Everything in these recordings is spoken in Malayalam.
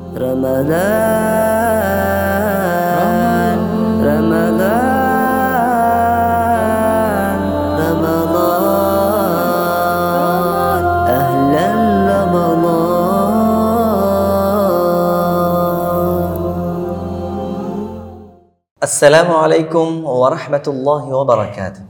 رمضان رمضان رمضان أهلا رمضان അസ്സലാമു അലൈക്കും വറഹ്മത്തുള്ളാഹി വബറകാത്ത്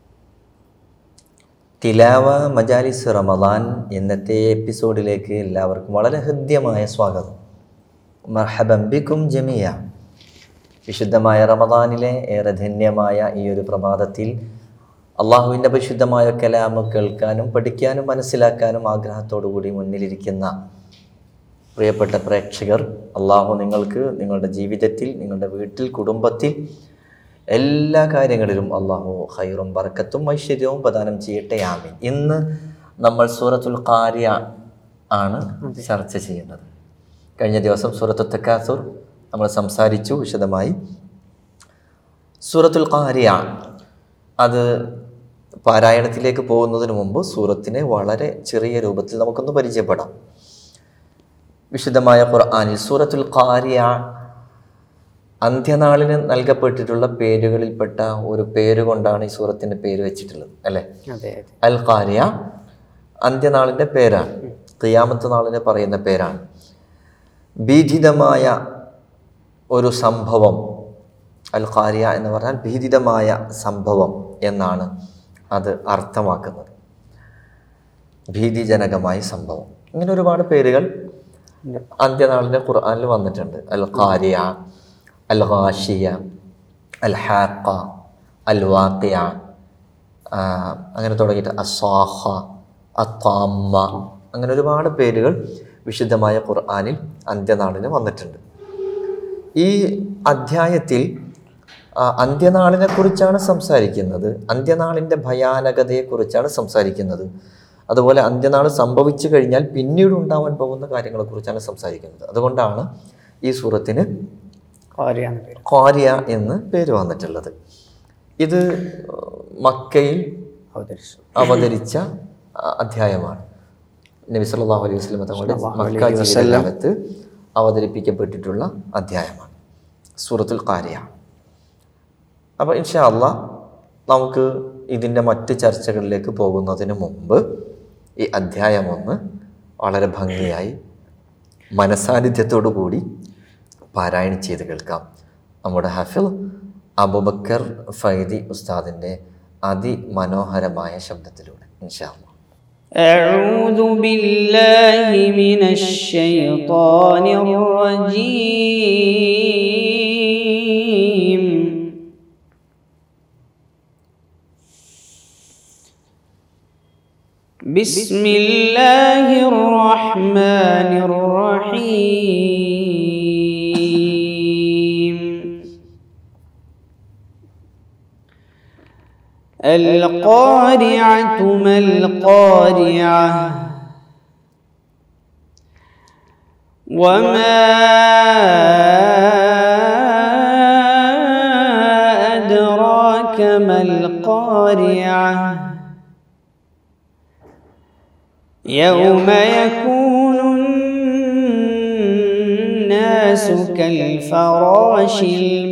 തിലാവ മജാലിസ് റമദാൻ ഇന്നത്തെ എപ്പിസോഡിലേക്ക് എല്ലാവർക്കും വളരെ ഹൃദ്യമായ സ്വാഗതം മർഹബം ബിക്കും ജമിയ വിശുദ്ധമായ റമദാനിലെ ഏറെ ധന്യമായ ഈ ഒരു പ്രഭാതത്തിൽ അള്ളാഹുവിൻ്റെ പരിശുദ്ധമായ കലാമ് കേൾക്കാനും പഠിക്കാനും മനസ്സിലാക്കാനും ആഗ്രഹത്തോടു കൂടി മുന്നിലിരിക്കുന്ന പ്രിയപ്പെട്ട പ്രേക്ഷകർ അള്ളാഹു നിങ്ങൾക്ക് നിങ്ങളുടെ ജീവിതത്തിൽ നിങ്ങളുടെ വീട്ടിൽ കുടുംബത്തിൽ എല്ലാ കാര്യങ്ങളിലും അള്ളാഹു ഹൈറും ബർക്കത്തും ഐശ്വര്യവും പ്രദാനം ചെയ്യട്ടെ ആമീൻ ഇന്ന് നമ്മൾ സൂറത്തുൽ ഖാരിയ ആണ് ചർച്ച ചെയ്യുന്നത് കഴിഞ്ഞ ദിവസം സൂറത്തു തക്കാസുർ നമ്മൾ സംസാരിച്ചു വിശദമായി സൂറത്തുൽ ഖാരിയ അത് പാരായണത്തിലേക്ക് പോകുന്നതിന് മുമ്പ് സൂറത്തിനെ വളരെ ചെറിയ രൂപത്തിൽ നമുക്കൊന്ന് പരിചയപ്പെടാം വിശുദ്ധമായ ഖുർആനിൽ സൂറത്തുൽ ഖാരിയ അന്ത്യനാളിന് നൽകപ്പെട്ടിട്ടുള്ള പേരുകളിൽപ്പെട്ട ഒരു പേര് കൊണ്ടാണ് ഈ സൂറത്തിൻ്റെ പേര് വെച്ചിട്ടുള്ളത് അല്ലേ അതെ അതെ അൽ ഖാരിയ അന്ത്യനാളിൻ്റെ പേരാണ് ഖിയാമത്ത് നാളിന് പറയുന്ന പേരാണ് ഭീതിതമായ ഒരു സംഭവം അൽ ഖാരിയ എന്ന് പറഞ്ഞാൽ ഭീതിതമായ സംഭവം എന്നാണ് അത് അർത്ഥമാക്കുന്നത് ഭീതിജനകമായ സംഭവം ഇങ്ങനെ ഒരുപാട് പേരുകൾ അന്ത്യനാളിൻ്റെ ഖുർആനിൽ വന്നിട്ടുണ്ട് അൽ ഖാരിയ അൽ ഖാഷിയ അൽ ഹാഖ അൽ വാഖിയ ആ, അങ്ങനെ തുടങ്ങിയിട്ട് അസ്വാഹ അത്താമ്മ അങ്ങനെ ഒരുപാട് പേരുകൾ വിശുദ്ധമായ ഖുർആനിൽ അന്ത്യനാളിന് വന്നിട്ടുണ്ട് ഈ അധ്യായത്തിൽ ആ, അന്ത്യനാളിനെ കുറിച്ചാണ് സംസാരിക്കുന്നത് അന്ത്യനാളിൻ്റെ ഭയാനകതയെക്കുറിച്ചാണ് സംസാരിക്കുന്നത് അതുപോലെ അന്ത്യനാൾ സംഭവിച്ചു കഴിഞ്ഞാൽ പിന്നീട് ഉണ്ടാവാൻ പോകുന്ന കാര്യങ്ങളെക്കുറിച്ചാണ് സംസാരിക്കുന്നത് അതുകൊണ്ടാണ് ഈ സൂറത്തിന് കാര്യമാണ് പേര് ഖാരിയ എന്ന് പേര് വന്നിട്ടുള്ളത് ഇത് മക്കയിൽ അവതരിച്ചു അവതരിച്ച അ- അധ്യായമാണ് നബി സല്ലല്ലാഹു അലൈഹി വസല്ലം തങ്ങളുടെ മക്ക ജീവിതകാലത്ത് അവതരിപ്പിക്കപ്പെട്ടിട്ടുള്ള അധ്യായമാണ് സൂറത്തുൽ ഖാരിയ അപ്പോൾ ഇൻഷാ അള്ളാ നമുക്ക് ഇതിൻ്റെ മറ്റ് ചർച്ചകളിലേക്ക് പോകുന്നതിന് മുമ്പ് ഈ അധ്യായം ഒന്ന് വളരെ ഭംഗിയായി മനസാന്നിധ്യത്തോടു കൂടി പാരായണം ചെയ്ത് കേൾക്കാം നമ്മുടെ ഹഫിൽ അബുബക്കർ ഫൈദി ഉസ്താദിൻ്റെ അതിമനോഹരമായ ശബ്ദത്തിലൂടെ ഇൻഷാ അള്ളാ أعوذ بالله من الشيطان الرجيم بسم الله الرحمن الرحيم القارعة ما القارعة وما أدراك ما القارعة يوم يكون الناس كالفراش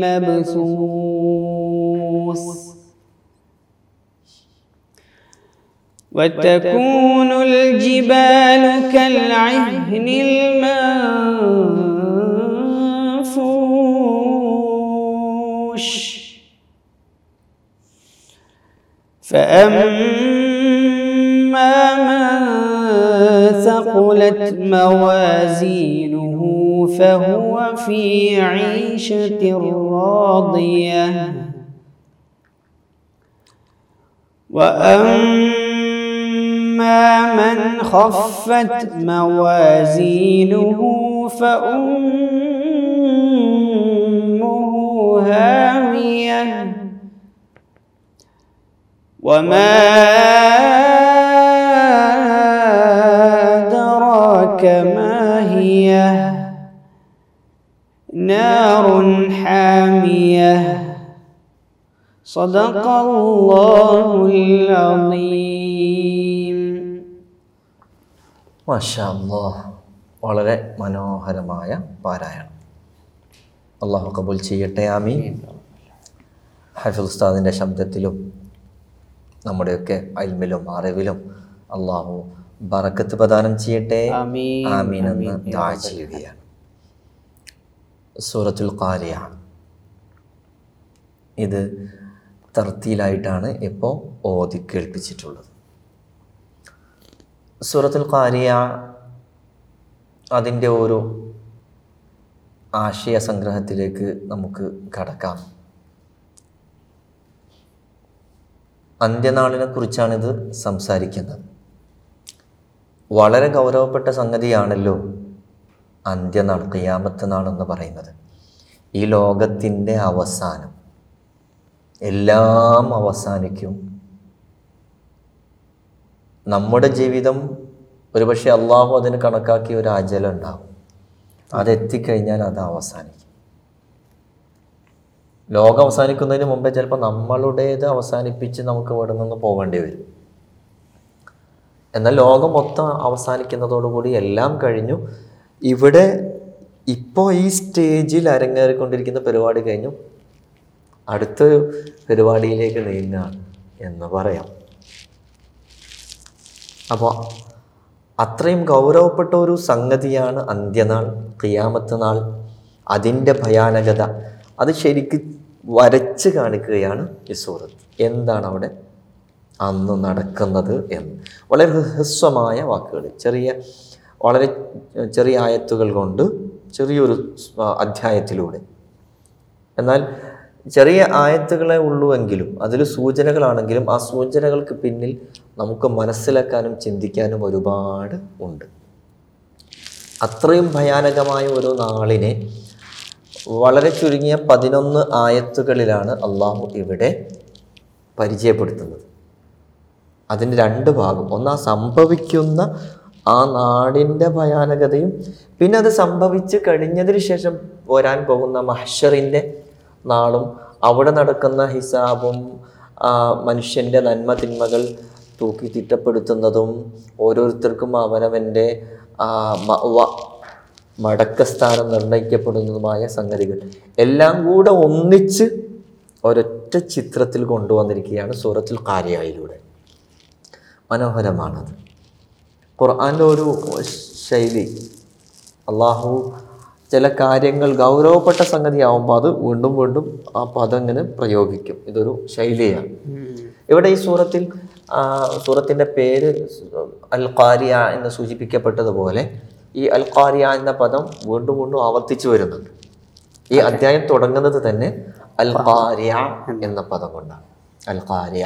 المبثوث وتكون الجبال كالعهن المنفوش فأما من ثقلت موازينه فهو في عيشة راضية وأما من خفت موازينه فأمه هاوية وما أدراك ما هي نار حامية صدق الله العظيم മാഷാ അല്ലാഹ് വളരെ മനോഹരമായ പാരായണം അള്ളാഹു കബൂൽ ചെയ്യട്ടെ ആമീൻ ഹഫിൽ ഉസ്താദിൻ്റെ ശബ്ദത്തിലും നമ്മുടെയൊക്കെ അൽമിലും അറിവിലും അള്ളാഹു ബറക്കത്ത് പ്രദാനം ചെയ്യട്ടെ ആമീൻ. ആമീൻ എന്ന് ദുആ ചെയ്യുകയാണ് സൂറത്തുൽ ഖാരിയ ഇത് തർത്തിയിലായിട്ടാണ് ഇപ്പോൾ ഓതി കേൾപ്പിച്ചിട്ടുള്ളത് സൂറത്തുൽ ഖാരിയ അതിൻ്റെ ഒരു ആശയ സംഗ്രഹത്തിലേക്ക് നമുക്ക് കടക്കാം അന്ത്യനാളിനെ കുറിച്ചാണിത് സംസാരിക്കുന്നത് വളരെ ഗൗരവപ്പെട്ട സംഗതിയാണല്ലോ അന്ത്യനാൾ ഖിയാമത്ത് നാളെന്ന് പറയുന്നത് ഈ ലോകത്തിൻ്റെ അവസാനം എല്ലാം അവസാനിക്കും നമ്മുടെ ജീവിതം ഒരുപക്ഷെ അള്ളാഹു അതിന് കണക്കാക്കിയ ഒരു അജലം ഉണ്ടാവും അതെത്തിക്കഴിഞ്ഞാൽ അത് അവസാനിക്കും ലോകം അവസാനിക്കുന്നതിന് മുമ്പേ ചിലപ്പോൾ നമ്മളുടേത് അവസാനിപ്പിച്ച് നമുക്ക് ഇവിടെ നിന്ന് പോകേണ്ടി വരും എന്നാൽ ലോകം മൊത്തം അവസാനിക്കുന്നതോടുകൂടി എല്ലാം കഴിഞ്ഞു ഇവിടെ ഇപ്പോൾ ഈ സ്റ്റേജിൽ അരങ്ങേറിക്കൊണ്ടിരിക്കുന്ന പരിപാടി കഴിഞ്ഞു അടുത്ത പരിപാടിയിലേക്ക് നീങ്ങുകയാണ് എന്ന് പറയാം അപ്പോൾ അത്രയും ഗൗരവപ്പെട്ട ഒരു സംഗതിയാണ് അന്ത്യനാൾ ഖിയാമത്ത് നാൾ അതിൻ്റെ ഭയാനകത അത് ശരിക്ക് വരച്ച് കാണിക്കുകയാണ് ഈ സൂറത്ത് എന്താണ് അവിടെ അന്ന് നടക്കുന്നത് എന്ന് വളരെ ഹ്രസ്വമായ വാക്കുകൾ ചെറിയ വളരെ ചെറിയ ആയത്തുകൾ കൊണ്ട് ചെറിയൊരു സ്- അധ്യായത്തിലൂടെ എന്നാൽ ചെറിയ ആയത്തുകളെ ഉള്ളുവെങ്കിലും അതിൽ സൂചനകളാണെങ്കിലും ആ സൂചനകൾക്ക് പിന്നിൽ നമുക്ക് മനസ്സിലാക്കാനും ചിന്തിക്കാനും ഒരുപാട് ഉണ്ട് അത്രയും ഭയാനകമായ ഒരു നാളിനെ വളരെ ചുരുങ്ങിയ പതിനൊന്ന് ആയത്തുകളിലാണ് അള്ളാഹു ഇവിടെ പരിചയപ്പെടുത്തുന്നത് അതിന് രണ്ട് ഭാഗം ഒന്ന് ആ സംഭവിക്കുന്ന ആ നാടിൻ്റെ ഭയാനകതയും പിന്നെ അത് സംഭവിച്ച് കഴിഞ്ഞതിന് ശേഷം വരാൻ പോകുന്ന മഹ്ഷറിൻ്റെ നാളും അവിടെ നടക്കുന്ന ഹിസാബും ആ, മനുഷ്യൻ്റെ നന്മ തിന്മകൾ തൂക്കി തിട്ടപ്പെടുത്തുന്നതും ഓരോരുത്തർക്കും അവനവൻ്റെ ആ, മഅ്വ- മടക്കസ്ഥാനം നിർണയിക്കപ്പെടുന്നതുമായ സംഗതികൾ എല്ലാം കൂടെ ഒന്നിച്ച് ഒരൊറ്റ ചിത്രത്തിൽ കൊണ്ടുവന്നിരിക്കുകയാണ് സൂറത്തുൽ കാരിയായിലൂടെ മനോഹരമാണത് ഖുർആൻ്റെ ഒരു ശൈലി അള്ളാഹു ചില കാര്യങ്ങൾ ഗൗരവപ്പെട്ട സംഗതിയാവുമ്പോൾ അത് വീണ്ടും വീണ്ടും ആ പദം ഇങ്ങനെ പ്രയോഗിക്കും ഇതൊരു ശൈലിയാണ് ഇവിടെ ഈ സൂറത്തിൽ ആ, സൂറത്തിൻ്റെ പേര് അൽ ഖാരിയ എന്ന് സൂചിപ്പിക്കപ്പെട്ടതുപോലെ ഈ അൽ ഖാരിയ എന്ന പദം വീണ്ടും വീണ്ടും ആവർത്തിച്ചു വരുന്നുണ്ട് ഈ അധ്യായം തുടങ്ങുന്നത് തന്നെ അൽ ഖാരിയ എന്ന പദം കൊണ്ടാണ് അൽ ഖാരിയ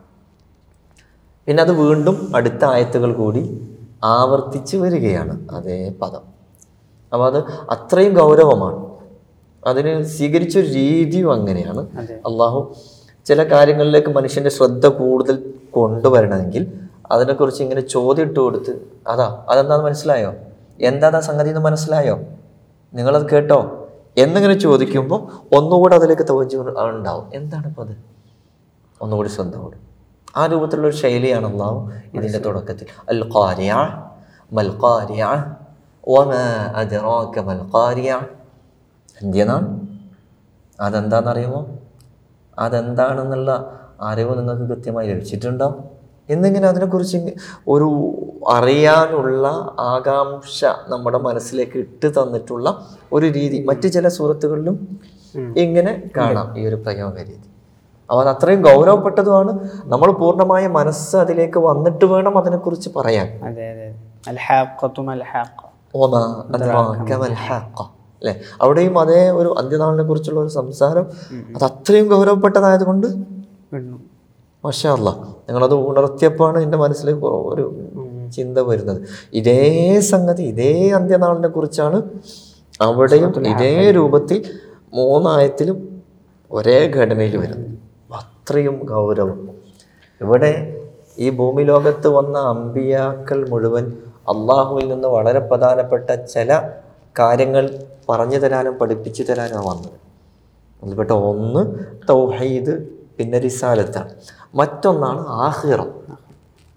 പിന്നെ അത് വീണ്ടും അടുത്ത ആയത്തുകൾ കൂടി ആവർത്തിച്ച് വരികയാണ് അതേ പദം അപ്പോൾ അത് അത്രയും ഗൗരവമാണ് അതിന് സ്വീകരിച്ചൊരു രീതിയും അങ്ങനെയാണ് അതെ. അള്ളാഹു ചില കാര്യങ്ങളിലേക്ക് മനുഷ്യൻ്റെ ശ്രദ്ധ കൂടുതൽ കൊണ്ടുവരണമെങ്കിൽ അതിനെക്കുറിച്ച് ഇങ്ങനെ ചോദ്യം ഇട്ട് കൊടുത്ത് അതാ അതെന്താന്ന് മനസ്സിലായോ എന്താ സംഗതി എന്ന് മനസ്സിലായോ നിങ്ങളത് കേട്ടോ എന്നിങ്ങനെ ചോദിക്കുമ്പോൾ ഒന്നുകൂടെ അതിലേക്ക് തോന്നി ഉണ്ടാവും എന്താണ് ഇപ്പോൾ അത് ഒന്നുകൂടി ശ്രദ്ധ കൂടും ആ രൂപത്തിലുള്ള ഒരു ശൈലിയാണ് അള്ളാഹു ഇതിൻ്റെ തുടക്കത്തിൽ അൽ ഖാരിയ മൽ ഖാരിയ വമാ അദ്റാക മൽ ഖാരിയ എന്തിനാൾ അതെന്താണെന്നറിയുമോ അതെന്താണെന്നുള്ള അറിവ് നിങ്ങൾക്ക് കൃത്യമായി ലഭിച്ചിട്ടുണ്ടോ എന്നിങ്ങനെ അതിനെക്കുറിച്ച് ഇങ്ങ- ഒരു അറിയാനുള്ള ആകാംക്ഷ നമ്മുടെ മനസ്സിലേക്ക് ഇട്ട് തന്നിട്ടുള്ള ഒരു രീതി മറ്റു ചില സുഹൃത്തുക്കളിലും ഇങ്ങനെ കാണാം ഈ ഒരു പ്രയോഗ രീതി അപ്പോൾ അത് അത്രയും ഗൗരവപ്പെട്ടതുമാണ് നമ്മൾ പൂർണ്ണമായ മനസ്സ് അതിലേക്ക് വന്നിട്ട് വേണം അതിനെക്കുറിച്ച് പറയാൻ അതെ അതെ അൽഹാഖത്തു മൽഹാഖ ഓമാ അദ്റാക മൽ ഹാഖ. അല്ലേ അവിടെയും അതേ ഒരു അന്ത്യനാളിനെ കുറിച്ചുള്ള ഒരു സംസാരം അത് അത്രയും ഗൗരവപ്പെട്ടതായതുകൊണ്ട് വീണ്ടും മാഷാ അല്ല നിങ്ങളത് ഉണർത്തിയപ്പോഴാണ് എൻ്റെ മനസ്സിലേക്ക് കുറ- ഒരു ചിന്ത വരുന്നത് ഇതേ സംഗതി ഇതേ അന്ത്യനാളിനെ കുറിച്ചാണ് അവിടെയും ഇതേ രൂപത്തിൽ മൂന്നായത്തിലും ഒരേ ഘടനയിൽ വരുന്നത് അത്രയും ഗൗരവം ഇവിടെ ഈ ഭൂമി ലോകത്ത് വന്ന അമ്പിയാക്കൾ മുഴുവൻ അള്ളാഹുവിൽ നിന്ന് വളരെ പ്രധാനപ്പെട്ട ചില കാര്യങ്ങൾ പറഞ്ഞു തരാനും പഠിപ്പിച്ചു തരാനും വന്നത് അതിൽപ്പെട്ട ഒന്ന് തൗഹീദ് പിന്നെ റിസാലത്താണ് മറ്റൊന്നാണ് ആഹിറം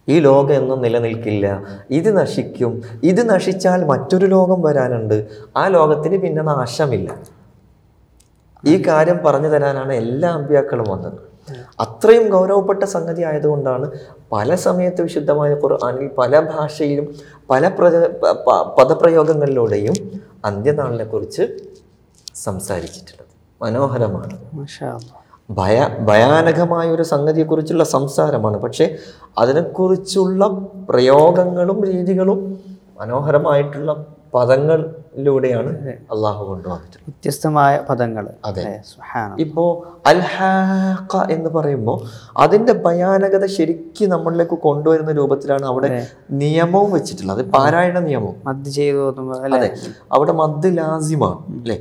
ഈ ലോകം എന്നും നിലനിൽക്കില്ല ഇത് നശിക്കും ഇത് നശിച്ചാൽ മറ്റൊരു ലോകം വരാനുണ്ട് ആ ലോകത്തിന് പിന്നെ നാശമില്ല ഈ കാര്യം പറഞ്ഞു തരാനാണ് എല്ലാ അമ്പ്യാക്കളും വന്നത് അത്രയും ഗൗരവപ്പെട്ട സംഗതി ആയതുകൊണ്ടാണ് പല സമയത്ത് വിശുദ്ധമായ ഖുർആനിൽ പല ഭാഷയിലും പല പ്രജ പ- പ- പദപ്രയോഗങ്ങളിലൂടെയും അന്ത്യനാളിനെ കുറിച്ച് സംസാരിച്ചിട്ടുള്ളത് മനോഹരമാണ് മാഷാ അല്ലാ. ഭയ ഭയാനകമായ ഒരു സംഗതിയെക്കുറിച്ചുള്ള സംസാരമാണ് പക്ഷേ അതിനെക്കുറിച്ചുള്ള പ്രയോഗങ്ങളും രീതികളും മനോഹരമായിട്ടുള്ള പദങ്ങളിലൂടെയാണ് അള്ളാഹു കൊണ്ടുവന്നിട്ടുള്ളത് വ്യത്യസ്തമായ പദങ്ങൾ അതെ. സുബ്ഹാന ഇപ്പോൾ അൽഹാഖ എന്ന് പറയുമ്പോൾ അതിൻ്റെ ഭയാനകത ശരിക്കും നമ്മളിലേക്ക് കൊണ്ടുവരുന്ന രൂപത്തിലാണ് അവിടെ നിയമവും വെച്ചിട്ടുള്ളത് അത് പാരായണ നിയമവും മദ് ചെയ്തു തോന്നുമ്പോ അല്ലെ അതെ അവിടെ മദ് ലാസിമാണ് അല്ലേ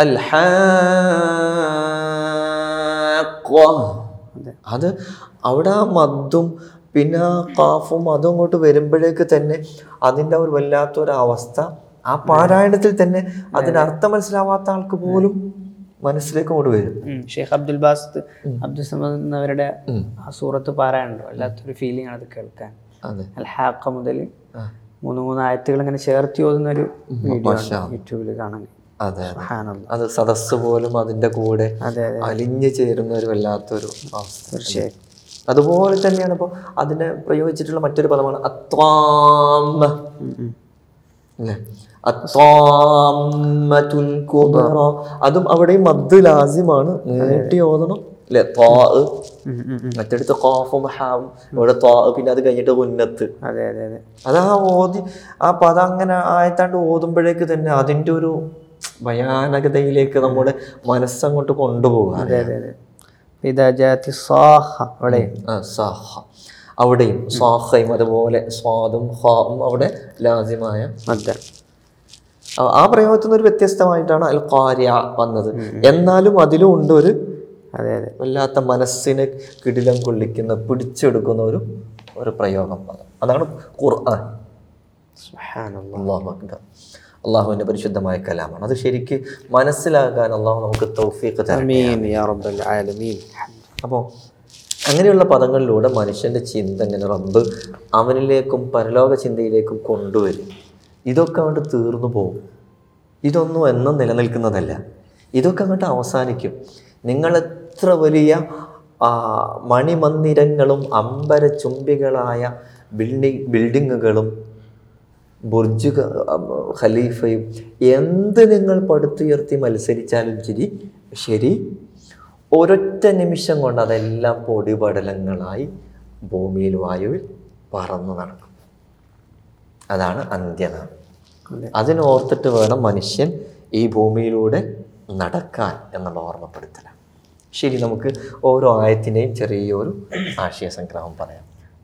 അതെ. അത് അവിടെ ആ മദ്ദും പിന്നെ ആ കാഫും അതും അങ്ങോട്ട് വരുമ്പോഴേക്ക് തന്നെ അതിൻ്റെ ഒരു വല്ലാത്തൊരു അവസ്ഥ ആ പാരായണത്തിൽ തന്നെ അതിന് അർത്ഥം മനസ്സിലാവാത്ത ആൾക്ക് പോലും മനസ്സിലേക്ക് അങ്ങോട്ട് വരും ഉം. ഷെയ്ഖ് അബ്ദുൽ ബാസിത്ത് അബ്ദുൽ സമദ് എന്നവരുടെ ആ സൂറത്ത് പാരായണല്ലോ വല്ലാത്തൊരു ഫീലിംഗ് ആണ് അത് കേൾക്കാൻ അതെ അൽ ഹാക്ക മുതൽ ആ. മൂന്ന് മൂന്ന് ആയത്തുകൾ ഇങ്ങനെ ചേർത്തി ഓതുന്ന ഒരു വീഡിയോ മാഷാ. യൂട്യൂബിൽ കാണാൻ അതെ അതെ സുബ്ഹാനല്ലാ. അത് സദസ്സ് പോലും അതിൻ്റെ കൂടെ അതെ അതെ അലിഞ്ഞു ചേരുന്ന ഒരു വല്ലാത്തൊരു അവസ്ഥ തീർച്ചയായും അതുപോലെ തന്നെയാണ് ഇപ്പോൾ അതിനെ പ്രയോഗിച്ചിട്ടുള്ള മറ്റൊരു പദമാണ് അത്വാമ ഉം, ഉം. അല്ലേ അത്വാമത്തുൽ കുബ്ര അതും അവിടെയും മദ് ലാസിമാണ് നീട്ടി ഓതണം അല്ലേ ത്വാ ഉം, ഉം, ഉം. മറ്റടുത്ത് ഖാഫും ഹാവും ഇവിടെ ത്വാ പിന്നെ അത് കഴിഞ്ഞിട്ട് ഉന്നത്ത് അതെ അതെ അതെ അത് ആ ഓതി ആ പദം അങ്ങനെ ആയത്താണ്ട് ഓതുമ്പോഴേക്ക് തന്നെ അതിൻ്റെ ഒരു ഭയാനകതയിലേക്ക് നമ്മുടെ മനസ്സങ്ങോട്ട് കൊണ്ടുപോകുക അതെ അതെ അതെ ഇതാ ജാതി സാഹ അവിടെ ആ, സാഹ അവിടെയും സാഹയും അതുപോലെ സ്വാദും ഹാവും അവിടെ ലാസിമായ മദ്ദ ആ- ആ പ്രയോഗത്തിൽ നിന്ന് ഒരു വ്യത്യസ്തമായിട്ടാണ് അൽ ഖാരിയ വന്നത് എന്നാലും അതിലും ഉണ്ട് ഒരു അതെ അതെ വല്ലാത്ത മനസ്സിനെ കിടിലം കൊള്ളിക്കുന്ന പിടിച്ചെടുക്കുന്ന ഒരു ഒരു പ്രയോഗം പദം അതാണ് ഖുർആൻ സുബ്ഹാനല്ലാ. അള്ളാഹു അക്ബർ അള്ളാഹുവിൻ്റെ പരിശുദ്ധമായ കലാമാണ് അത് ശരിക്ക് മനസ്സിലാക്കാൻ അള്ളാഹു നമുക്ക് തൗഫീഖ് തരണം ആമീൻ യാ റബ്ബൽ ആലമീൻ അപ്പോൾ അങ്ങനെയുള്ള പദങ്ങളിലൂടെ മനുഷ്യൻ്റെ ചിന്ത ഇങ്ങനെ റബ്ബ് അവനിലേക്കും പരലോക ചിന്തയിലേക്കും കൊണ്ടുവരും ഇതൊക്കെ അങ്ങോട്ട് തീർന്നു പോകും ഇതൊന്നും എന്നും നിലനിൽക്കുന്നതല്ല ഇതൊക്കെ അങ്ങോട്ട് അവസാനിക്കും നിങ്ങൾ എത്ര വലിയ ആ, മണിമന്ദിരങ്ങളും അമ്പരചുംബികളായ ബിൽഡിംഗ് ബിൽഡിങ്ങുകളും ബുർജ് ഖ- ഖലീഫയും എന്ത് നിങ്ങൾ പടുത്തുയർത്തി മത്സരിച്ചാലും ശരി ശരി ഒരൊറ്റ നിമിഷം കൊണ്ട് അതെല്ലാം പൊടിപടലങ്ങളായി ഭൂമിയിൽ വായുവിൽ പറന്നു നടക്കും അതാണ് അന്ത്യനാൾ അതെ. അതിനോർത്തിട്ട് വേണം മനുഷ്യൻ ഈ ഭൂമിയിലൂടെ നടക്കാൻ എന്നുള്ള ഓർമ്മപ്പെടുത്തലാണ് ശരി നമുക്ക് ഓരോ ആയത്തിൻ്റെയും ചെറിയൊരു ആശയ സംഗ്രഹം പറയാം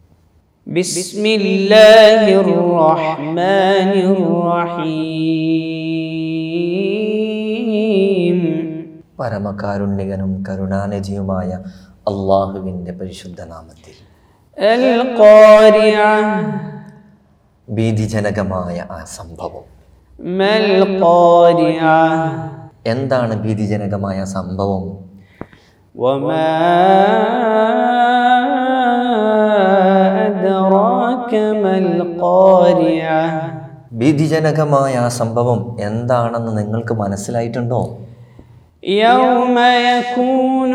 بسم الله الرحمن الرحيم പരമകാരുണ്യകനും കരുണാനിധിയുമായ അള്ളാഹുവിൻ്റെ പരിശുദ്ധ നാമത്തിൽ القارعة ഭീതിജനകമായ ആ സംഭവം ما القارعة എന്താണ് ഭീതിജനകമായ സംഭവം وما أدراك ما القارعة ഭീതിജനകമായ ആ സംഭവം എന്താണെന്ന് നിങ്ങൾക്ക് മനസ്സിലായിട്ടുണ്ടോ يوم يكون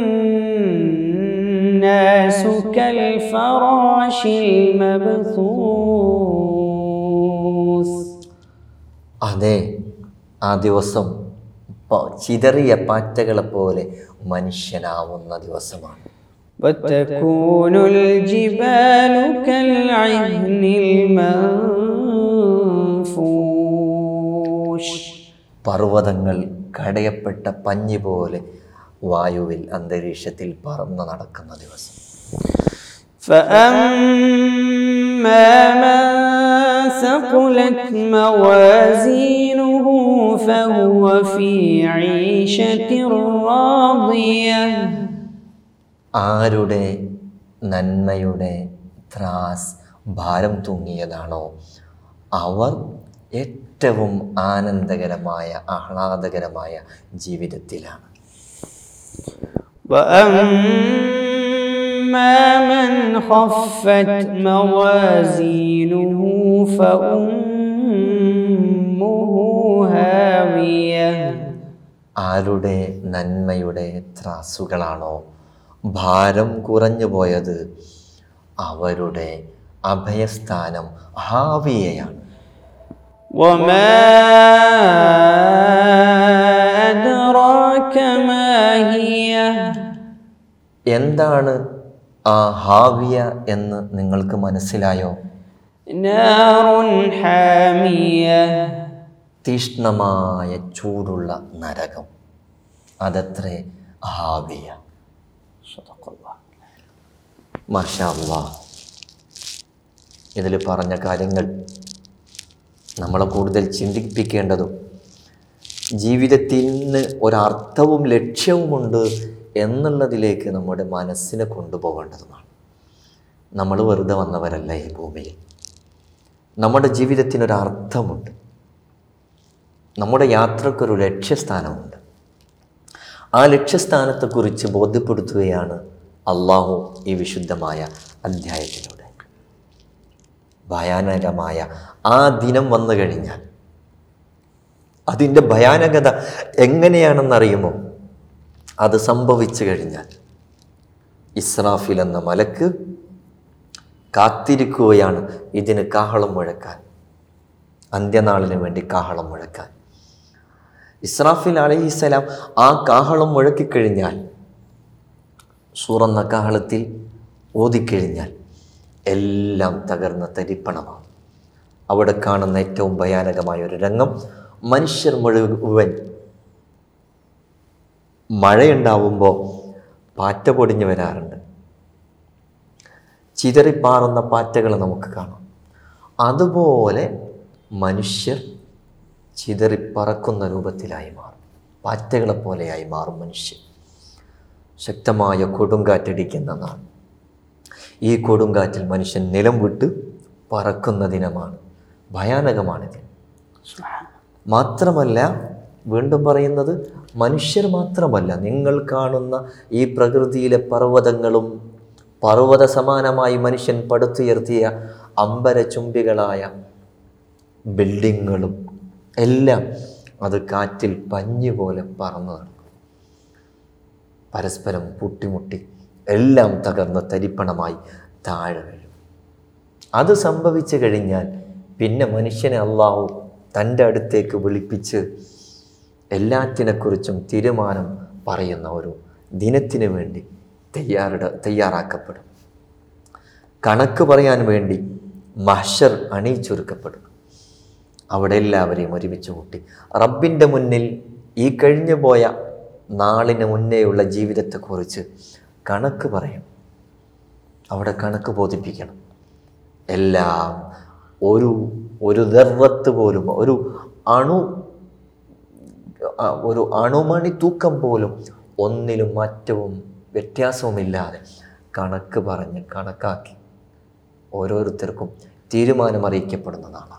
الناس كالفراش المبثوث അതെ ആ ദിവസം പ- ചിതറിയ പാറ്റകളെ പോലെ മനുഷ്യനാവുന്ന ദിവസമാണ് وتكون الجبال كالعهن المنفوش പർവ്വതങ്ങൾ കടയപ്പെട്ട പഞ്ഞി പോലെ വായുവിൽ അന്തരീക്ഷത്തിൽ പറന്നു നടക്കുന്ന ദിവസം فأما من ثقلت موازينه فهو في عيشة راضية ആരുടെ നന്മയുടെ ത്രാസ് ഭാരം തൂങ്ങിയതാണോ അവർ ഏറ്റവും ആനന്ദകരമായ ആഹ്ലാദകരമായ ജീവിതത്തിലാണ് أما من خفت موازينه فأمه هاوية ആരുടെ നന്മയുടെ ത്രാസുകളാണോ ഭാരം കുറഞ്ഞു പോയത് അവരുടെ അഭയസ്ഥാനം ഹാവിയയാണ് وما أدراك ما هي എന്താണ് ആ ഹാവിയ എന്ന് നിങ്ങൾക്ക് മനസ്സിലായോ نار حامية തീഷ്ണമായ ചൂടുള്ള നരകം അതത്രേ ഹാവിയ صدق الله മാഷാ ഇതിൽ പറഞ്ഞ കാര്യങ്ങൾ നമ്മളെ കൂടുതൽ ചിന്തിപ്പിക്കേണ്ടതും ജീവിതത്തിന് ഒരർത്ഥവും ലക്ഷ്യവുമുണ്ട് എന്നുള്ളതിലേക്ക് നമ്മുടെ മനസ്സിനെ കൊണ്ടുപോകേണ്ടതുമാണ് നമ്മൾ വെറുതെ വന്നവരല്ല ഈ ഭൂമിയിൽ നമ്മുടെ ജീവിതത്തിനൊരർത്ഥമുണ്ട് നമ്മുടെ യാത്രക്കൊരു ലക്ഷ്യസ്ഥാനമുണ്ട് ആ ലക്ഷ്യസ്ഥാനത്തെക്കുറിച്ച് ബോധ്യപ്പെടുത്തുകയാണ് അള്ളാഹു ഈ വിശുദ്ധമായ അധ്യായത്തിലൂടെ ഭയാനകമായ ആ ദിനം വന്നു കഴിഞ്ഞാൽ അതിൻ്റെ ഭയാനകത എങ്ങനെയാണെന്നറിയുമോ അത് സംഭവിച്ചു കഴിഞ്ഞാൽ ഇസ്രാഫിൽ എന്ന മലക്ക് കാത്തിരിക്കുകയാണ് ഇതിന് കാഹളം മുഴക്കാൻ അന്ത്യനാളിന് വേണ്ടി കാഹളം മുഴക്കാൻ ഇസ്രാഫിൽ അലഹിസ്സലാം ആ കാഹളം മുഴക്കിക്കഴിഞ്ഞാൽ സൂറന്ന കാഹളത്തിൽ ഓതിക്കഴിഞ്ഞാൽ എല്ലാം തകർന്ന തരിപ്പണമാണ് അവിടെ കാണുന്ന ഏറ്റവും ഭയാനകമായ ഒരു രംഗം മനുഷ്യർ മുഴുവൻ മഴയുണ്ടാവുമ്പോൾ പാറ്റ പൊടിഞ്ഞു വരാറുണ്ട് ചിതറിപ്പാറുന്ന പാറ്റകൾ നമുക്ക് കാണാം അതുപോലെ മനുഷ്യർ ചിതറിപ്പറക്കുന്ന രൂപത്തിലായി മാറും പാറ്റകളെ പോലെയായി മാറും മനുഷ്യർ ശക്തമായ കൊടുങ്കാറ്റടിക്കുന്ന നാൾ ഈ കൊടുങ്കാറ്റിൽ മനുഷ്യൻ നിലം വിട്ട് പറക്കുന്ന ദിനമാണ് ഭയാനകമാണിത് മാത്രമല്ല വീണ്ടും പറയുന്നത് മനുഷ്യർ മാത്രമല്ല നിങ്ങൾ കാണുന്ന ഈ പ്രകൃതിയിലെ പർവ്വതങ്ങളും പർവ്വത സമാനമായി മനുഷ്യൻ പടുത്തുയർത്തിയ അമ്പരചുംബികളായ ബിൽഡിങ്ങുകളും എല്ലാം അത് കാറ്റിൽ പഞ്ഞു പോലെ പറന്നു നടക്കും പരസ്പരം പൊട്ടിമുട്ടി എല്ലാം തകർന്ന് തരിപ്പണമായി താഴെ വീഴും അത് സംഭവിച്ചു കഴിഞ്ഞാൽ പിന്നെ മനുഷ്യനെ അള്ളാഹു തൻ്റെ അടുത്തേക്ക് വിളിപ്പിച്ച് എല്ലാറ്റിനെക്കുറിച്ചും തീരുമാനം പറയുന്ന ഒരു ദിനത്തിന് വേണ്ടി തയ്യാറിട തയ്യാറാക്കപ്പെടും കണക്ക് പറയാൻ വേണ്ടി മഹ്ഷർ അണിയിച്ചൊരുക്കപ്പെടും അവിടെ എല്ലാവരെയും ഒരുമിച്ച് കൂട്ടി റബ്ബിൻ്റെ മുന്നിൽ ഈ കഴിഞ്ഞു പോയ നാളിന് മുന്നേയുള്ള ജീവിതത്തെക്കുറിച്ച് കണക്ക് പറയും അവിടെ കണക്ക് ബോധിപ്പിക്കണം എല്ലാം ഒരു ഒരു ദർവത്ത് പോലും ഒരു അണു ആ, ഒരു അണുമണി തൂക്കം പോലും ഒന്നിലും മാറ്റവും വ്യത്യാസവുമില്ലാതെ കണക്ക് പറഞ്ഞ് കണക്കാക്കി ഓരോരുത്തർക്കും തീരുമാനം അറിയിക്കപ്പെടുന്നതാണ്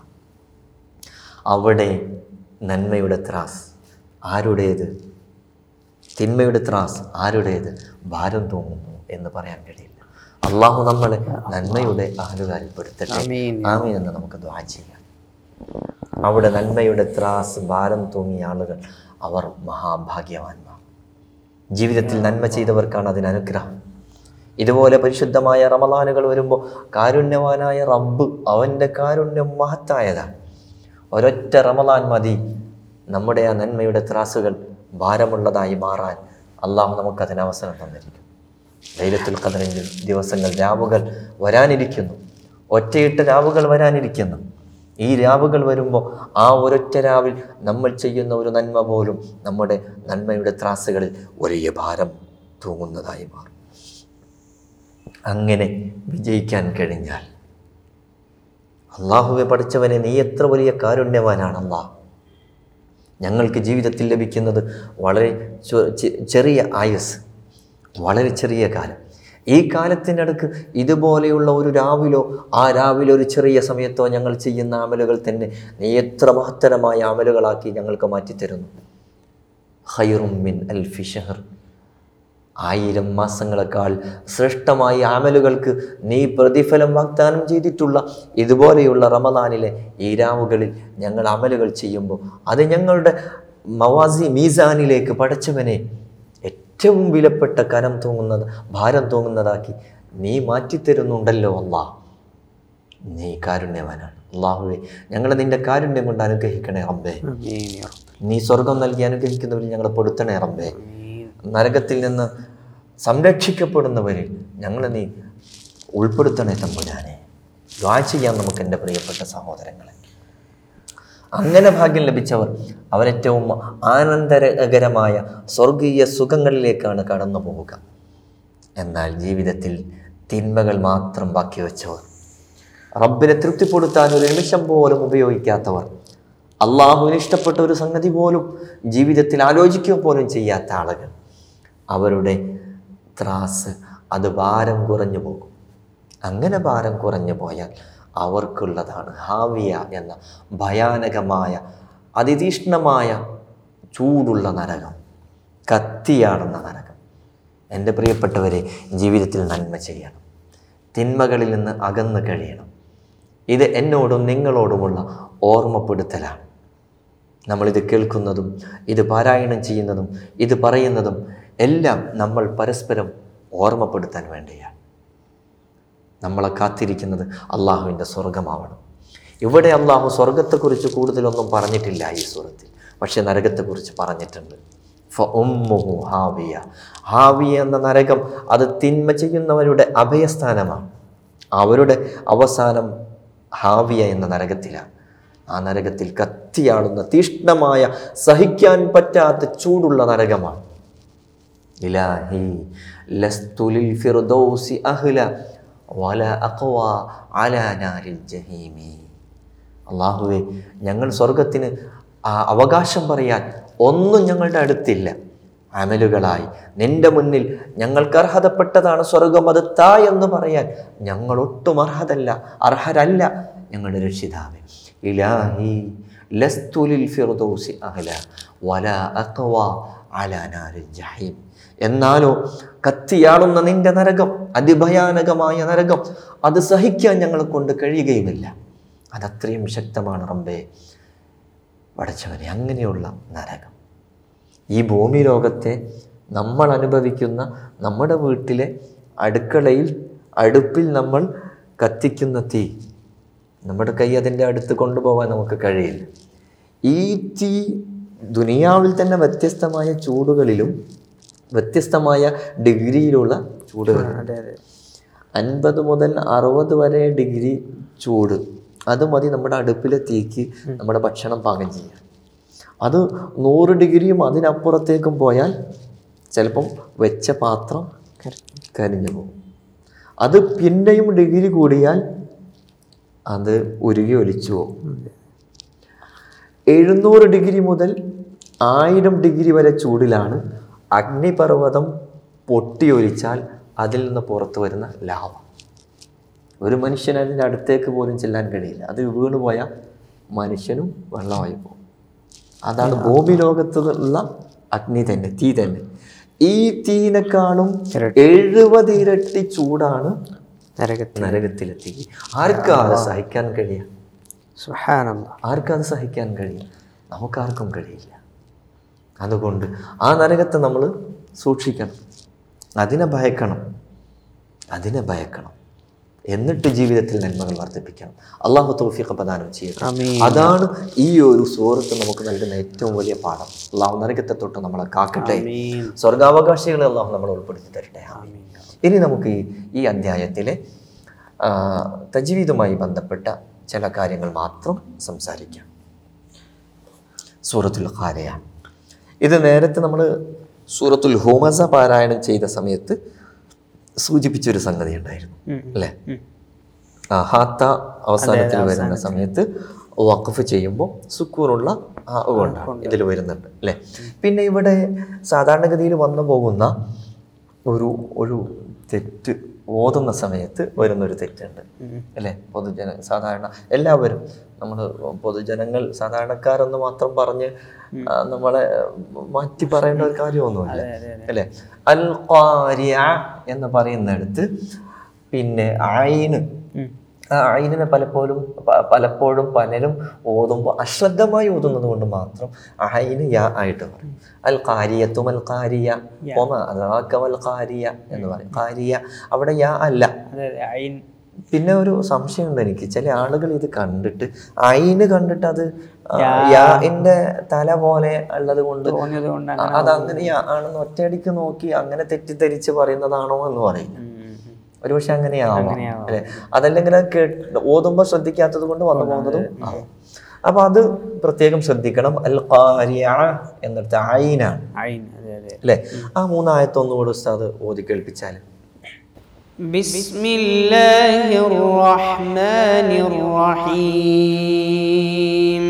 അവിടെ നന്മയുടെ ത്രാസ് ആരുടേത് തിന്മയുടെ ത്രാസ് ആരുടേത് ഭാരം തൂങ്ങുന്നു എന്ന് പറയാൻ കഴിയില്ല അള്ളാഹു നമ്മളെ നന്മയുടെ ആലുകാരിൽപ്പെടുത്തട്ടെ ആമീൻ. ആമീൻ എന്ന് നമുക്ക് ദ്വാ ചെയ്യാം അവിടെ നന്മയുടെ ത്രാസ് ഭാരം തൂങ്ങിയ ആളുകൾ അവർ മഹാഭാഗ്യവാന്മാർ ജീവിതത്തിൽ നന്മ ചെയ്തവർക്കാണ് അതിന് അനുഗ്രഹം ഇതുപോലെ പരിശുദ്ധമായ റമദാനുകൾ വരുമ്പോൾ കാരുണ്യവാനായ റബ്ബ് അവൻ്റെ കാരുണ്യം മഹത്തായതാണ് ഒരൊറ്റ റമദാൻ മതി നമ്മുടെ ആ നന്മയുടെ ത്രാസുകൾ ഭാരമുള്ളതായി മാറാൻ അള്ളാഹു നമുക്കതിന് അവസരം തന്നിരിക്കും ലൈലത്തുൽ ഖദറിൻ്റെ ദിവസങ്ങൾ രാവുകൾ വരാനിരിക്കുന്നു ഒറ്റയിട്ട രാവുകൾ വരാനിരിക്കുന്നു ഈ രാവുകൾ വരുമ്പോൾ ആ ഒരൊറ്റ രാവിൽ നമ്മൾ ചെയ്യുന്ന ഒരു നന്മ പോലും നമ്മുടെ നന്മയുടെ ത്രാസുകളിൽ വലിയ ഭാരം തൂങ്ങുന്നതായി മാറും അങ്ങനെ വിജയിക്കാൻ കഴിഞ്ഞാൽ അള്ളാഹുവെ പഠിച്ചവനെ നീ എത്ര വലിയ കാരുണ്യവാനാണ് അള്ളാഹ് ഞങ്ങൾക്ക് ജീവിതത്തിൽ ലഭിക്കുന്നത് വളരെ ചെ- ചെ- ചെറിയ ആയുസ് വളരെ ചെറിയ കാലം ഈ കാലത്തിൻ്റെ അടുക്ക് ഇതുപോലെയുള്ള ഒരു രാവിലോ ആ രാവിലെ ഒരു ചെറിയ സമയത്തോ ഞങ്ങൾ ചെയ്യുന്ന അമലുകൾ തന്നെ നീ എത്ര മഹത്തരമായ അമലുകളാക്കി ഞങ്ങൾക്ക് മാറ്റിത്തരുന്നു ഹൈറും മിൻ അൽഫി ഷഹർ ആയിരം മാസങ്ങളെക്കാൾ ശ്രേഷ്ഠമായ അമലുകൾക്ക് നീ പ്രതിഫലം വാഗ്ദാനം ചെയ്തിട്ടുള്ള ഇതുപോലെയുള്ള റമദാനിലെ ഈ രാവുകളിൽ ഞങ്ങൾ അമലുകൾ ചെയ്യുമ്പോൾ അത് ഞങ്ങളുടെ മവാസി മീസാനിലേക്ക് പടച്ചവനെ ഏറ്റവും വിലപ്പെട്ട കനം തൂങ്ങുന്നത് ഭാരം തൂങ്ങുന്നതാക്കി നീ മാറ്റിത്തരുന്നുണ്ടല്ലോ അള്ളാ നീ കാരുണ്യവാനാണ് അള്ളാഹുവെ ഞങ്ങളെ നിന്റെ കാരുണ്യം കൊണ്ട് അനുഗ്രഹിക്കണേ റബ്ബേ ആമീൻ യാ റബ്ബ്. നീ സ്വർഗം നൽകി അനുഗ്രഹിക്കുന്നവരിൽ ഞങ്ങളെ പെടുത്തണേ റബ്ബേ നരകത്തിൽ നിന്ന് സംരക്ഷിക്കപ്പെടുന്നവരിൽ ഞങ്ങളെ നീ ഉൾപ്പെടുത്തണേ തമ്പുരാനെ ദ്വാ ചെയ്യാം നമുക്ക് എൻ്റെ പ്രിയപ്പെട്ട സഹോദരങ്ങളെ അങ്ങനെ ഭാഗ്യം ലഭിച്ചവർ അവരേറ്റവും ആനന്ദകരമായ സ്വർഗീയ സുഖങ്ങളിലേക്കാണ് കടന്നു പോവുക എന്നാൽ ജീവിതത്തിൽ തിന്മകൾ മാത്രം ബാക്കി വെച്ചവർ റബ്ബിനെ തൃപ്തിപ്പെടുത്താൻ ഒരു നിമിഷം പോലും ഉപയോഗിക്കാത്തവർ അള്ളാഹുവിന് ഇഷ്ടപ്പെട്ട ഒരു സംഗതി പോലും ജീവിതത്തിൽ ആലോചിക്കുക പോലും ചെയ്യാത്ത ആളുകൾ അവരുടെ ത്രാസ് അത് ഭാരം കുറഞ്ഞു പോകും അങ്ങനെ ഭാരം കുറഞ്ഞു പോയാൽ അവർക്കുള്ളതാണ് ഹാവിയ എന്ന ഭയാനകമായ അതിതീഷ്ണമായ ചൂടുള്ള നരകം കത്തിയാടുന്ന നരകം എൻ്റെ പ്രിയപ്പെട്ടവരെ ജീവിതത്തിൽ നന്മ ചെയ്യണം തിന്മകളിൽ നിന്ന് അകന്നു കഴിയണം ഇത് എന്നോടും നിങ്ങളോടുമുള്ള ഓർമ്മപ്പെടുത്തലാണ് നമ്മളിത് കേൾക്കുന്നതും ഇത് പാരായണം ചെയ്യുന്നതും ഇത് പറയുന്നതും എല്ലാം നമ്മൾ പരസ്പരം ഓർമ്മപ്പെടുത്താൻ വേണ്ടിയാണ് നമ്മളെ കാത്തിരിക്കുന്നത് അള്ളാഹുവിൻ്റെ സ്വർഗമാവണം ഇവിടെ അള്ളാഹു സ്വർഗത്തെക്കുറിച്ച് കൂടുതലൊന്നും പറഞ്ഞിട്ടില്ല ഈ സൂറത്തിൽ പക്ഷെ നരകത്തെക്കുറിച്ച് പറഞ്ഞിട്ടുണ്ട് ഫ ഉമ്മുഹു ഹാവിയ ഹാവിയ എന്ന നരകം അത് തിന്മ ചെയ്യുന്നവരുടെ അഭയസ്ഥാനമാണ് അവരുടെ അവസാനം ഹാവിയ എന്ന നരകത്തിലാണ് ആ നരകത്തിൽ കത്തിയാടുന്ന തീഷ്ണമായ സഹിക്കാൻ പറ്റാത്ത ചൂടുള്ള നരകമാണ് ഇലാഹി ലസ്തുലിൽ ഫിർദൗസി അഹ്ല വല അഖ്വ അലാ നാരിൽ ജഹീമി അള്ളാഹുവെ ഞങ്ങൾ സ്വർഗത്തിന് ആ അവകാശം പറയാൻ ഒന്നും ഞങ്ങളുടെ അടുത്തില്ല അമലുകളായി നിന്റെ മുന്നിൽ ഞങ്ങൾക്ക് അർഹതപ്പെട്ടതാണ് സ്വർഗം അത് താ എന്ന് പറയാൻ ഞങ്ങൾ ഒട്ടും അർഹതല്ല അർഹരല്ല ഞങ്ങളുടെ രക്ഷിതാവേ ഇലാഹി ലസ്തുലിൽ ഫിർദൗസി അഹ്ല വല അഖ്വ അലാ നാരിൽ ജഹീം എന്നാലോ കത്തിയാളുന്ന നിന്റെ നരകം അതിഭയാനകമായ നരകം അത് സഹിക്കാൻ ഞങ്ങളെ കൊണ്ട് കഴിയുകയുമില്ല അതത്രയും ശക്തമാണ് റബ്ബേ പടച്ചവനെ അങ്ങനെയുള്ള നരകം ഈ ഭൂമി ലോകത്തെ നമ്മൾ അനുഭവിക്കുന്ന നമ്മുടെ വീട്ടിലെ അടുക്കളയിൽ അടുപ്പിൽ നമ്മൾ കത്തിക്കുന്ന തീ നമ്മുടെ കൈ അതിൻ്റെ അടുത്ത് കൊണ്ടുപോകാൻ നമുക്ക് കഴിയില്ല ഈ തീ ദുനിയാവിൽ തന്നെ വ്യത്യസ്തമായ ചൂടുകളിലും വ്യത്യസ്തമായ ഡിഗ്രിയിലുള്ള ചൂടുകൾ അതെ അതെ അൻപത് മുതൽ അറുപത് വരെ ഡിഗ്രി ചൂട് അത് മതി നമ്മുടെ അടുപ്പിലെ തീക്ക് നമ്മുടെ ഭക്ഷണം പാകം ചെയ്യാൻ അത് നൂറ് ഡിഗ്രിയും അതിനപ്പുറത്തേക്കും പോയാൽ ചിലപ്പം വെച്ച പാത്രം കരിഞ്ഞു പോകും അത് പിന്നെയും ഡിഗ്രി കൂടിയാൽ അത് ഉരുകി ഒലിച്ചു പോകും എഴുന്നൂറ് ഡിഗ്രി മുതൽ ആയിരം ഡിഗ്രി വരെ ചൂടിലാണ് അഗ്നിപർവ്വതം പൊട്ടിയൊലിച്ചാൽ അതിൽ നിന്ന് പുറത്തു വരുന്ന ലാവ ഒരു മനുഷ്യന് അതിൻ്റെ അടുത്തേക്ക് പോലും ചെല്ലാൻ കഴിയില്ല അത് വീണ് പോയാൽ മനുഷ്യനും വെള്ളമായി പോകും അതാണ് ഭൂമി ലോകത്ത് ഉള്ള അഗ്നി തന്നെ തീ തന്നെ ഈ തീനെക്കാളും എഴുപത് ഇരട്ടി ചൂടാണ് നരകത്തിൽ നരകത്തിലെ തീ ആർക്കാ അത് സഹിക്കാൻ കഴിയുക സുഹാനന്ദ ആർക്കത് സഹിക്കാൻ കഴിയും നമുക്കാർക്കും കഴിയില്ല അതുകൊണ്ട് ആ നരകത്തെ നമ്മൾ സൂക്ഷിക്കണം അതിനെ ഭയക്കണം അതിനെ ഭയക്കണം എന്നിട്ട് ജീവിതത്തിൽ നന്മകൾ വർദ്ധിപ്പിക്കണം അള്ളാഹു തൗഫീഖ് പ്രദാനം ചെയ്യട്ടെ ആമീൻ. അതാണ് ഈ ഒരു സൂറത്ത് നമുക്ക് നൽകുന്ന ഏറ്റവും വലിയ പാഠം അള്ളാഹു നരകത്തെ തൊട്ട് നമ്മളെ കാക്കട്ടെ ആമീൻ. സ്വർഗാവകാശികളെ അള്ളാഹു നമ്മളെ ഉൾപ്പെടുത്തി തരട്ടെ ആമീൻ. ഇനി നമുക്ക് ഈ ഈ അധ്യായത്തിലെ ആ, തജ്വീദുമായി ബന്ധപ്പെട്ട ചില കാര്യങ്ങൾ മാത്രം സംസാരിക്കാം സൂറത്തുൽ ഖാരിയ ഇത് നേരത്തെ നമ്മൾ സൂറത്തുൽ ഹുമസ പാരായണം ചെയ്ത സമയത്ത് സൂചിപ്പിച്ചൊരു സംഗതി ഉണ്ടായിരുന്നു അല്ലേ ആ, ഹാത്ത അവസാനത്തിൽ വരുന്ന സമയത്ത് വഖഫ് ചെയ്യുമ്പോൾ സുക്കൂറുള്ള ആ കൊണ്ടാണ് ഇതിൽ വരുന്നുണ്ട് അല്ലേ പിന്നെ ഇവിടെ സാധാരണഗതിയിൽ വന്നു പോകുന്ന ഒരു ഒരു തെറ്റ് ഓതുന്ന സമയത്ത് വരുന്നൊരു തെറ്റുണ്ട് അല്ലേ പൊതുജന സാധാരണ എല്ലാവരും നമ്മൾ പൊതുജനങ്ങൾ സാധാരണക്കാരെന്ന് മാത്രം പറഞ്ഞ് ആ, നമ്മളെ മാറ്റി പറയേണ്ട ഒരു കാര്യമൊന്നുമില്ല അല്ലേ അൽ ഖാരിയ എന്ന് പറയുന്നിടത്ത് പിന്നെ ഐന് ആ ഐനിനെ പലപ്പോഴും പ- പലപ്പോഴും പലരും ഓതുമ്പോൾ അശ്രദ്ധമായി ഓതുന്നത് കൊണ്ട് മാത്രം ഐന് യാ ആയിട്ട് പറയും അൽ കാരിയത്തും അൽ കാരിയ ഒമ അൽ കാരിയ എന്ന് പറയും കാരിയ അവിടെ യാ അല്ല അതെ അതെ ഐൻ പിന്നെ ഒരു സംശയമുണ്ട് എനിക്ക് ചില ആളുകൾ ഇത് കണ്ടിട്ട് ഐന് കണ്ടിട്ട് അത് ആ, യാന്റെ തല പോലെ ഉള്ളത് കൊണ്ട് തോന്നിയത് കൊണ്ട് ആ, അത് അങ്ങനെ യാ ആണെന്ന് ഒറ്റയടിക്ക് നോക്കി അങ്ങനെ തെറ്റിദ്ധരിച്ച് പറയുന്നതാണോ എന്ന് പറയും ഒരുപക്ഷെ അങ്ങനെയാവാം അല്ലെ അതല്ലെങ്കിൽ അത് കേട്ട് ഓതുമ്പോൾ ശ്രദ്ധിക്കാത്തത് കൊണ്ട് വന്നു പോകുന്നതും ആവാം അപ്പൊ അത് പ്രത്യേകം ശ്രദ്ധിക്കണം അൽ ഖാരിയ എന്നിടത്ത് ഐനാണ് ഐൻ അതെ അതെ അല്ലെ ആ മൂന്നായത്തൊന്നുകൂടെ ഉസ്താദ് ഓതി കേൾപ്പിച്ചാൽ بسم الله الرحمن الرحيم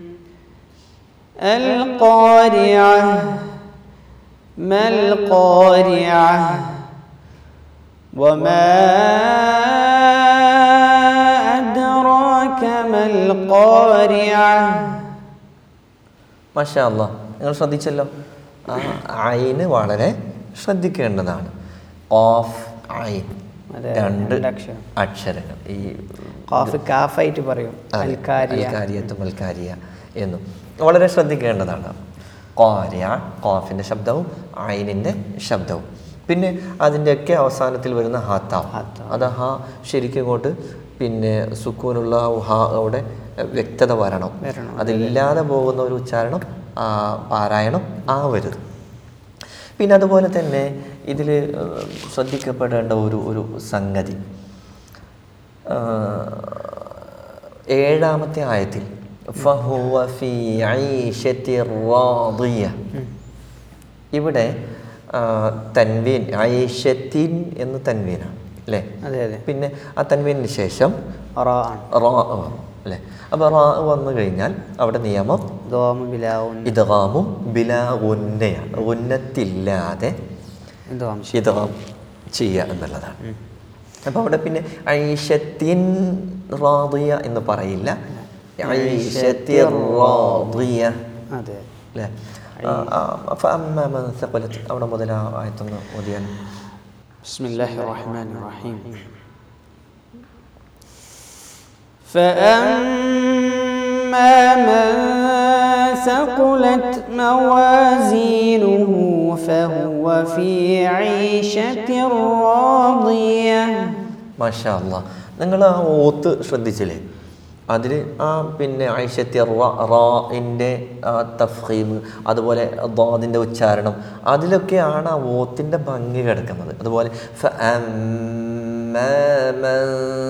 القارعة ما القارعة وما أدراك ما القارعة മാഷാ അല്ലാ നിങ്ങൾ ശ്രദ്ധിച്ചല്ലോ ആ ഐന് വളരെ ശ്രദ്ധിക്കേണ്ടതാണ് ഓഫ് ഐൻ അതെ, രണ്ട് രണ്ട് അക്ഷരം. അക്ഷരങ്ങൾ ഈ ഖാഫ് കാഫായിട്ട് പറയും അതെ, അൽക്കാരിയ അൽക്കാരിയത്തും അൽക്കാരിയ എന്നും വളരെ ശ്രദ്ധിക്കേണ്ടതാണ് കോര്യ കോഫിൻ്റെ ശബ്ദവും ഐനിൻ്റെ ശബ്ദവും പിന്നെ അതിൻ്റെയൊക്കെ അവസാനത്തിൽ വരുന്ന ഹാത്താവ് അത് ഹാ ശരിക്കും ഇങ്ങോട്ട് പിന്നെ സുക്കൂനുള്ള ഹാ അവിടെ വ്യക്തത വരണം വരണം, അതില്ലാതെ പോകുന്ന ഒരു ഉച്ചാരണം ആ, പാരായണം ആവരുത് പിന്നെ അതുപോലെ തന്നെ ഇതിൽ ശ്രദ്ധിക്കപ്പെടേണ്ട ഒരു ഒരു സംഗതി ആ, ഏഴാമത്തെ ആയത്തിൽ ഫഹുവ ഫീ ഐഷത്തി റാദിയ ഇവിടെ ആ, തൻവീൻ ഐഷത്തിൻ എന്ന് തൻവീനാണ് അല്ലേ അതെ അതെ പിന്നെ ആ തൻവീനിന് ശേഷം റ ആണ് റാ വന്നു അല്ലേ അപ്പോൾ റാ വന്നു കഴിഞ്ഞാൽ അവിടെ നിയമം ദോമ ബിലാവുൻ ഇദ്ഗാമും ബിലാ ഉന്നയാണ് ഉന്നത്തില്ലാതെ ദോം ഇദ്ഗാം ചെയ്യുക എന്നുള്ളതാണ് അപ്പോൾ അവിടെ പിന്നെ ഐഷത്തിൻ റാദിയ എന്ന് പറയില്ല ഐഷത്തി റാദിയ അതെ അല്ലേ ആ, ആ, فأما من ثقلت അവിടെ മുതൽ ആ ആയത്തൊന്ന് ഓതിയാൽ بسم الله الرحمن الرحيم فأما من ثقلت موازينه فهو في عيشة راضية മാഷാ അല്ലാ നിങ്ങൾ ആ ഓത്ത് ശ്രദ്ധിച്ചില്ലേ അതിൽ ആ പിന്നെ ഐഷത്തി റാഇൻ്റെ തഫീം അതുപോലെ ദാദിൻ്റെ ഉച്ചാരണം അതിലൊക്കെയാണ് ആ ഓത്തിൻ്റെ ഭംഗി കിടക്കുന്നത് അതുപോലെ فأما من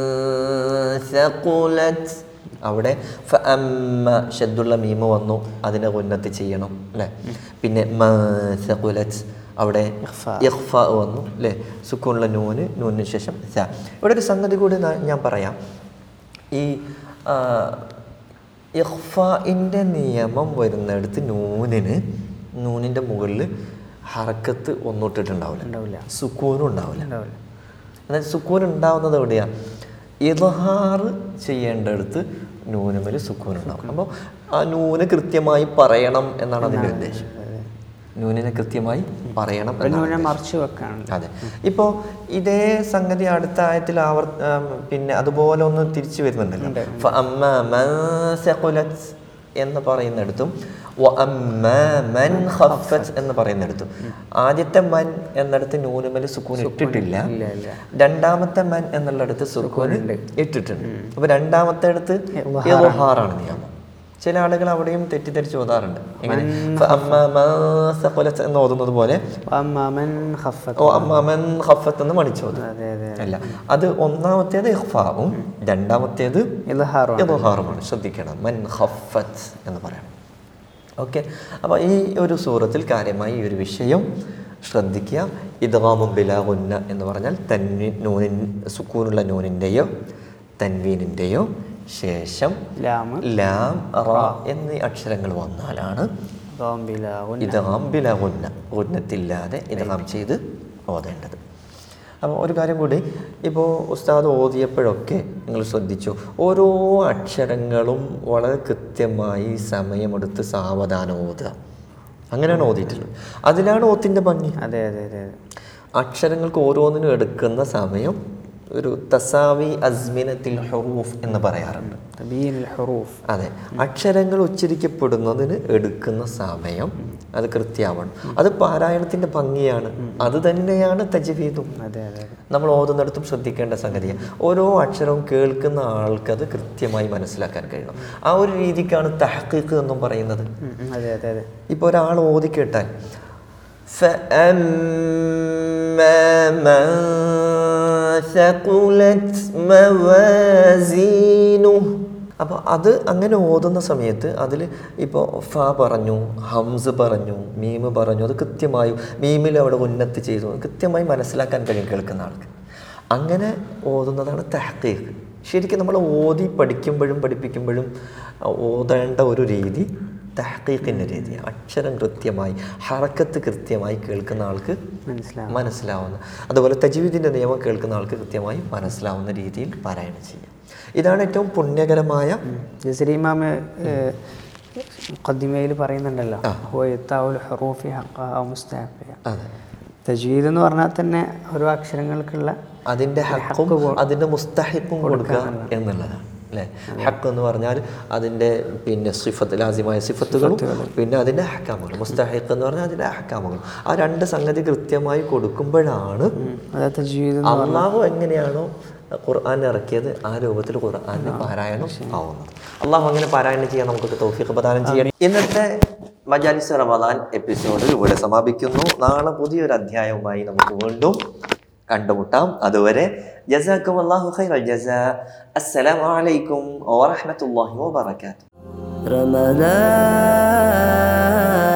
ثقلت അവിടെ ഫഅമ്മ ഷദ്ദുള്ള മീമ വന്നു അതിനെ ഉന്നത്തി ചെയ്യണം അല്ലേ പിന്നെ മ സഖുലത്ത് അവിടെ ഇഖ്ഫ വന്നു അല്ലേ സുക്കൂണുള്ള നൂന് നൂനിന് ശേഷം സ ഇവിടെ ഒരു സംഗതി കൂടി നാ- ഞാൻ പറയാം ഈ ആ, ഇഖ്ഫാഇൻ്റെ നിയമം വരുന്നിടത്ത് നൂനിന് നൂനിൻ്റെ മുകളിൽ ഹറക്കത്ത് ഒന്നിട്ടിട്ടുണ്ടാവില്ല ഉണ്ടാവില്ല സുക്കൂനും ഉണ്ടാവില്ല ഉണ്ടാവില്ല എന്നാൽ സുക്കൂൻ ഉണ്ടാവുന്നത് എവിടെയാണ് ഇൽഹാർ ചെയ്യേണ്ടടുത്ത് നൂനുമേൽ സുക്കൂൻ ഉണ്ടാവും അപ്പോൾ ആ നൂന് കൃത്യമായി പറയണം എന്നാണ് അതിൻ്റെ ഉദ്ദേശം നൂനിനെ കൃത്യമായി പറയണം എന്നാണ് നൂനെ മറിച്ച് വെക്കാണ് അതെ ഇപ്പോൾ ഇതേ സംഗതി അടുത്ത ആയത്തിൽ ആവർ ആം, പിന്നെ അതുപോലെ ഒന്ന് തിരിച്ചു വരുന്നുണ്ടല്ലോ ഫഅമ്മാ മൻ സഖുലത് എന്ന് പറയുന്നിടത്തും വഅമ്മാ മൻ ഖഫ്ഫത് എന്ന് പറയുന്നിടത്തും ആദ്യത്തെ മൻ എന്നിടത്ത് നൂനുമൽ സുക്കൂൻ ഇട്ടിട്ടില്ല ഇല്ല ഇല്ല രണ്ടാമത്തെ മൻ എന്നുള്ളിടത്ത് സുക്കൂൻ ഇട്ടിട്ടുണ്ട് അപ്പൊ രണ്ടാമത്തെ അടുത്ത് ഇൽഹാറാണ് നിയമം ചില ആളുകൾ അവിടെയും തെറ്റിദ്ധരിച്ച് ഓതാറുണ്ട് എങ്ങനെ ഫഅമ്മാ മൻ സഖുലത് എന്ന് ഓതുന്നത് പോലെ وأما من خفت ഓ അമ്മാമൻ ഖഫത്ത് എന്ന് മണിച്ചോത് അതെ അതെ അല്ല അത് ഒന്നാമത്തേത് ഇഖ്ഫാവും രണ്ടാമത്തേത് ഇൽഹാറു ഇദ്ഹാറുമാണ് ശ്രദ്ധിക്കണം മൻ ഖഫത്ത് എന്ന് പറയണം ഓക്കെ അപ്പോൾ ഈ ഒരു സൂറത്തിൽ കാര്യമായി ഈ ഒരു വിഷയം ശ്രദ്ധിക്കുക ഇദ്ഗാമും ബിലാഗുന്ന എന്ന് പറഞ്ഞാൽ തൻവീൻ നൂനിൻ സുക്കൂനുള്ള നൂനിൻ്റെയോ തൻവീനിൻ്റെയോ ശേഷം ലാമ് ലാം റ എന്നീ അക്ഷരങ്ങൾ വന്നാലാണ് ضم بلا غنة ഇദ്ഗാം ബിലാഗുന്ന ഗുന്നത്തില്ലാതെ ഇദ്ഗാം ചെയ്ത് ഓതേണ്ടത് അപ്പോൾ ഒരു കാര്യം കൂടി ഇപ്പോൾ ഉസ്താദ് ഓതിയപ്പോഴൊക്കെ നിങ്ങൾ ശ്രദ്ധിച്ചു ഓരോ അക്ഷരങ്ങളും വളരെ കൃത്യമായി സമയമെടുത്ത് സാവധാനം ഓതുക അങ്ങനെയാണ് ഓതിയിട്ടുള്ളത് അതിലാണ് ഓത്തിൻ്റെ ഭംഗി അതെ അതെ അതെ അതെ അക്ഷരങ്ങൾക്ക് ഓരോന്നിനും എടുക്കുന്ന സമയം ഒരു തസാവി അസ്മിനത്തിൽ ഹറൂഫ് എന്ന് പറയാറുണ്ട് തബീൻ ഹുറൂഫ് അതെ അക്ഷരങ്ങൾ ഉച്ചരിക്കപ്പെടുന്നതിന് എടുക്കുന്ന സമയം അത് കൃത്യമാണ് അത് പാരായണത്തിൻ്റെ ഭംഗിയാണ് അത് തന്നെയാണ് തജ്വീദും അതെ അതെ അതെ നമ്മൾ ഓതുന്നിടത്തും ശ്രദ്ധിക്കേണ്ട സംഗതിയാണ് ഓരോ അക്ഷരവും കേൾക്കുന്ന ആൾക്ക് അത് കൃത്യമായി മനസ്സിലാക്കാൻ കഴിയണം ആ ഒരു രീതിക്കാണ് തഹക്കീക്ക് എന്നും പറയുന്നത് ഉം, ഉം, അതെ അതെ അതെ ഇപ്പോൾ ഒരാൾ ഓതി കേട്ടാൽ فأما من ثقلت موازينه അപ്പോൾ അത് അങ്ങനെ ഓതുന്ന സമയത്ത് അതിൽ ഇപ്പോൾ ഫ പറഞ്ഞു ഹംസ് പറഞ്ഞു മീമ് പറഞ്ഞു അത് കൃത്യമായും മീമിൽ അവിടെ ഉന്നത്ത് ചെയ്തു കൃത്യമായി മനസ്സിലാക്കാൻ കഴിയും കേൾക്കുന്ന ആൾക്ക് അങ്ങനെ ഓതുന്നതാണ് തഹക്കീഖ് ശരിക്കും നമ്മൾ ഓതി പഠിക്കുമ്പോഴും പഠിപ്പിക്കുമ്പോഴും ഓതേണ്ട ഒരു രീതി തഹക്കീഖിൻ്റെ രീതി അക്ഷരം കൃത്യമായി ഹറക്കത്ത് കൃത്യമായി കേൾക്കുന്ന ആൾക്ക് മനസ്സിലാവും മനസ്സിലാവുന്ന അതുപോലെ തജ്വീദിൻ്റെ നിയമം കേൾക്കുന്ന ആൾക്ക് കൃത്യമായി മനസ്സിലാവുന്ന രീതിയിൽ പാരായണം ചെയ്യാം ഇതാണ് ഏറ്റവും പുണ്യകരമായ ജസരീമാമ് ഖദ്ദിമയിൽ പറയുന്നുണ്ടല്ലോ ഹുവയത്താവുൽ ഹുറൂഫി ഹഖാ മുസ്തഹഫിയ അതെ തജ്വീദ് എന്ന് പറഞ്ഞാൽ തന്നെ ഓരോ അക്ഷരങ്ങൾക്കുള്ള അതിൻ്റെ ഹക്കും അതിൻ്റെ മുസ്തഹിക്കും കൊടുക്കുക എന്നുള്ളതാണ് അല്ലേ ഹക്ക് എന്ന് പറഞ്ഞാൽ അതിൻ്റെ പിന്നെ സിഫത്ത് ലാസിമായ സിഫത്തുകളും പിന്നെ അതിൻ്റെ ഹക്കാമുകൾ മുസ്തഹിഖ് എന്ന് പറഞ്ഞാൽ അതിൻ്റെ ഹക്കാമുകൾ ആ രണ്ട് സംഗതി കൃത്യമായി കൊടുക്കുമ്പോഴാണ് അതായത് തജ്വീദ് അള്ളാഹു എങ്ങനെയാണോ ഖുർആൻ ഇറക്കിയത് ആ രൂപത്തിൽ ഖുർആാനിന് പാരായണം ആവുന്നത് അള്ളാഹു അങ്ങനെ പാരായണം ചെയ്യാൻ നമുക്ക് തൗഫീഖ് പ്രദാനം ചെയ്യണം ഇന്നത്തെ മജാലിസ് റമദാൻ എപ്പിസോഡ് ഇവിടെ സമാപിക്കുന്നു നാളെ പുതിയൊരു അധ്യായവുമായി നമുക്ക് വീണ്ടും കണ്ടുമുട്ടാം അതുവരെ ജസാക്കും അള്ളാഹു ഖൈറൽ ജസാ അസ്സലാമു അലൈക്കും വറഹ്മത്തുള്ളാഹി വബറകാതുഹു رمضان